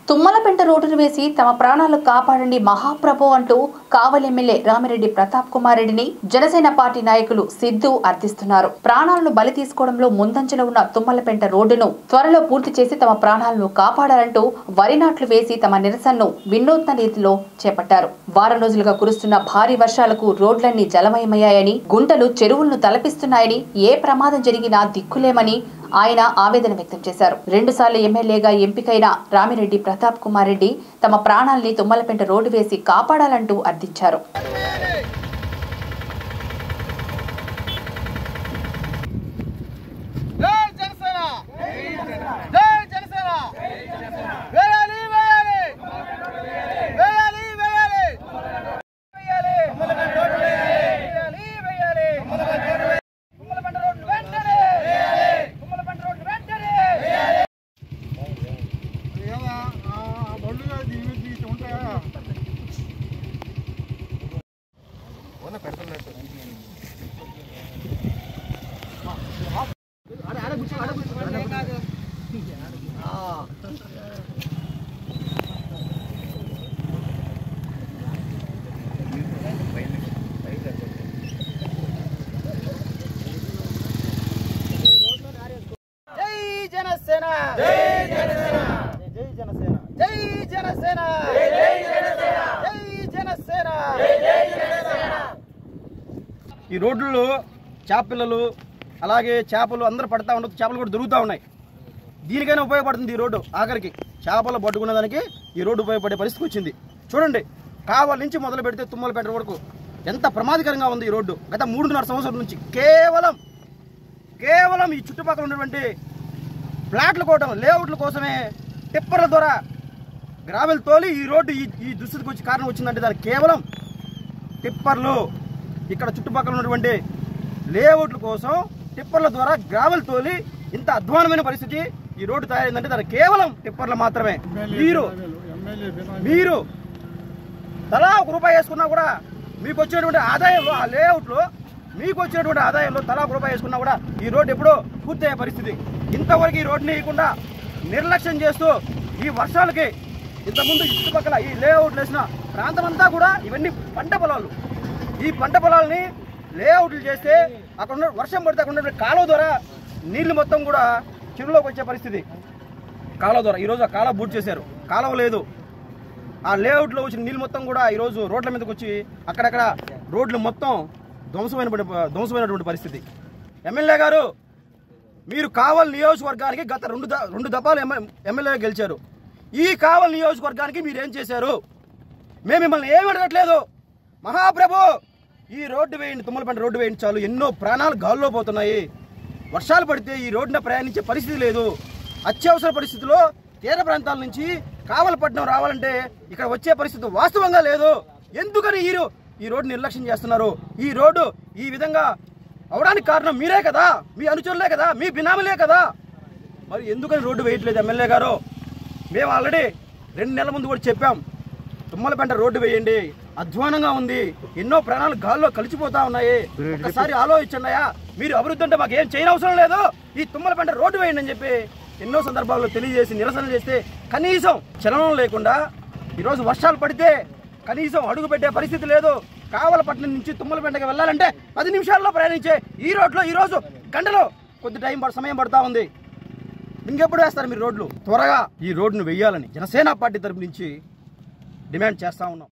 తుమ్మలపెంట రోడ్డును వేసి తమ ప్రాణాలు కాపాడండి మహాప్రభు అంటూ కావలి ఎమ్మెల్యే రామిరెడ్డి ప్రతాప్ కుమార్ రెడ్డిని జనసేన పార్టీ నాయకులు సిద్ధు అర్థిస్తున్నారు ప్రాణాలను బలి తీసుకోవడంలో ముందంజలో ఉన్న తుమ్మలపెంట రోడ్డును త్వరలో పూర్తి చేసి తమ ప్రాణాలను కాపాడాలంటూ వరి నాట్లు వేసి తమ నిరసనను వినూత్న రీతిలో చేపట్టారు వారం రోజులుగా కురుస్తున్న భారీ వర్షాలకు రోడ్లన్నీ జలమయమయ్యాయని గుంటలు చెరువులను తలపిస్తున్నాయని ఏ ప్రమాదం జరిగినా దిక్కులేమని ఆయన ఆవేదన వ్యక్తం చేశారు రెండుసార్లు ఎమ్మెల్యేగా ఎంపికైన రామిరెడ్డి ప్రతాప్ కుమార్ రెడ్డి తమ ప్రాణాల్ని తుమ్మలపెంట రోడ్డు వేసి కాపాడాలంటూ అర్థించారు జై జనసేన జై జనసేన వేయాలి వేయాలి వేయాలి వేయాలి వేయాలి వేయాలి వేయాలి తుమ్మలపంట రోడ్డు వెంటనే తుమ్మలపంట రోడ్డు వెంటనే జై జనసేన జై జనసేన జై జనసేన జై జనసేన జై జనసేన జై జనసేన జై జనసేన ఈ రోడ్లలో చేపపిల్లలు అలాగే చేపలు అందరూ పడతా ఉండదు చేపలు కూడా దొరుకుతూ ఉన్నాయి దీనికైనా ఉపయోగపడుతుంది ఈ రోడ్డు ఆఖరికి చేపలు పట్టుకునే దానికి ఈ రోడ్డు ఉపయోగపడే పరిస్థితికి వచ్చింది చూడండి కావాలి నుంచి మొదలు పెడితే తుమ్మలపేట వరకు ఎంత ప్రమాదకరంగా ఉంది ఈ రోడ్డు గత మూడున్నర సంవత్సరం నుంచి కేవలం కేవలం ఈ చుట్టుపక్కల ఉన్నటువంటి ఫ్లాట్ల కోవడం లేఅవుట్ల కోసమే టిప్పర్ల ద్వారా గ్రావెల్ తోలి ఈ రోడ్డు ఈ ఈ దుస్థితికి వచ్చి కారణం వచ్చిందంటే దానికి కేవలం టిప్పర్లు ఇక్కడ చుట్టుపక్కల ఉన్నటువంటి లేఅవుట్ల కోసం టిప్పర్ల ద్వారా గ్రావెల్ తోలి ఇంత అధ్వానమైన పరిస్థితి ఈ రోడ్డు తయారైందంటే దానికి కేవలం టిప్పర్లు మాత్రమే మీరు మీరు తలా ఒక రూపాయి వేసుకున్నా కూడా మీకు వచ్చేటువంటి ఆదాయంలో ఆ లేఅవుట్లో మీకు వచ్చేటువంటి ఆదాయంలో తలా ఒక రూపాయి వేసుకున్నా కూడా ఈ రోడ్డు ఎప్పుడో పూర్తయ్యే పరిస్థితి ఇంతవరకు ఈ రోడ్డుని వేయకుండా నిర్లక్ష్యం చేస్తూ ఈ వర్షాలకి ఇంతకుముందు ఈ చుట్టుపక్కల ఈ లేఅవుట్లు వేసిన ప్రాంతం అంతా కూడా ఇవన్నీ పంట పొలాలు ఈ పంట పొలాలని లేఅవుట్లు చేస్తే అక్కడ ఉన్న వర్షం పడితే అక్కడ ఉన్నటువంటి కాలువ ద్వారా నీళ్లు మొత్తం కూడా చెరువులోకి వచ్చే పరిస్థితి కాలువ ద్వారా ఈరోజు ఆ కాలువ బూట్ చేశారు కాలువ లేదు ఆ లేఅవుట్లో వచ్చిన నీళ్ళు మొత్తం కూడా ఈరోజు రోడ్ల మీదకి వచ్చి అక్కడక్కడ రోడ్లు మొత్తం ధ్వంసమైన ధ్వంసమైనటువంటి పరిస్థితి ఎమ్మెల్యే గారు మీరు కావల్ నియోజకవర్గానికి గత రెండు ద- రెండు దఫాలు ఎమ్మెల్యే గెలిచారు ఈ కావల్ నియోజకవర్గానికి మీరు ఏం చేశారు మేము మిమ్మల్ని ఏమి అడగట్లేదు మహాప్రభు ఈ రోడ్డు వేయండి తుమ్మలపంట రోడ్డు వేయండి చాలు ఎన్నో ప్రాణాలు గాల్లో పోతున్నాయి వర్షాలు పడితే ఈ రోడ్డున ప్రయాణించే పరిస్థితి లేదు అత్యవసర పరిస్థితిలో తీర ప్రాంతాల నుంచి కావలపట్నం రావాలంటే ఇక్కడ వచ్చే పరిస్థితి వాస్తవంగా లేదు ఎందుకని ఈ రో- ఈ రోడ్డు నిర్లక్ష్యం చేస్తున్నారు ఈ రోడ్డు ఈ విధంగా అవడానికి కారణం మీరే కదా మీ అనుచరులే కదా మీ బినామీలే కదా మరి ఎందుకని రోడ్డు వేయట్లేదు ఎమ్మెల్యే గారు మేము ఆల్రెడీ రెండు నెలల ముందు కూడా చెప్పాం తుమ్మలపెంట రోడ్డు వేయండి అధ్వానంగా ఉంది ఎన్నో ప్రాణాలు గాల్లో కలిసిపోతా ఉన్నాయి ఒకసారి ఆలోచించండియా మీరు అభివృద్ధి అంటే మాకు ఏం చేయని అవసరం లేదు ఈ తుమ్మలపెంట రోడ్డు వేయండి అని చెప్పి ఎన్నో సందర్భాల్లో తెలియజేసి నిరసన చేస్తే కనీసం చలనం లేకుండా ఈరోజు వర్షాలు పడితే కనీసం అడుగు పెట్టే పరిస్థితి లేదు కావలపట్నం నుంచి తుమ్మలపెంటకి వెళ్ళాలంటే పది నిమిషాల్లో ప్రయాణించే ఈ రోడ్లో ఈరోజు గంటలో కొద్ది టైం పడ- సమయం పడతా ఉంది ఇంకెప్పుడు వేస్తారు మీరు రోడ్లు త్వరగా ఈ రోడ్డును వెయ్యాలని జనసేన పార్టీ తరపు నుంచి డిమాండ్ చేస్తా ఉన్నాం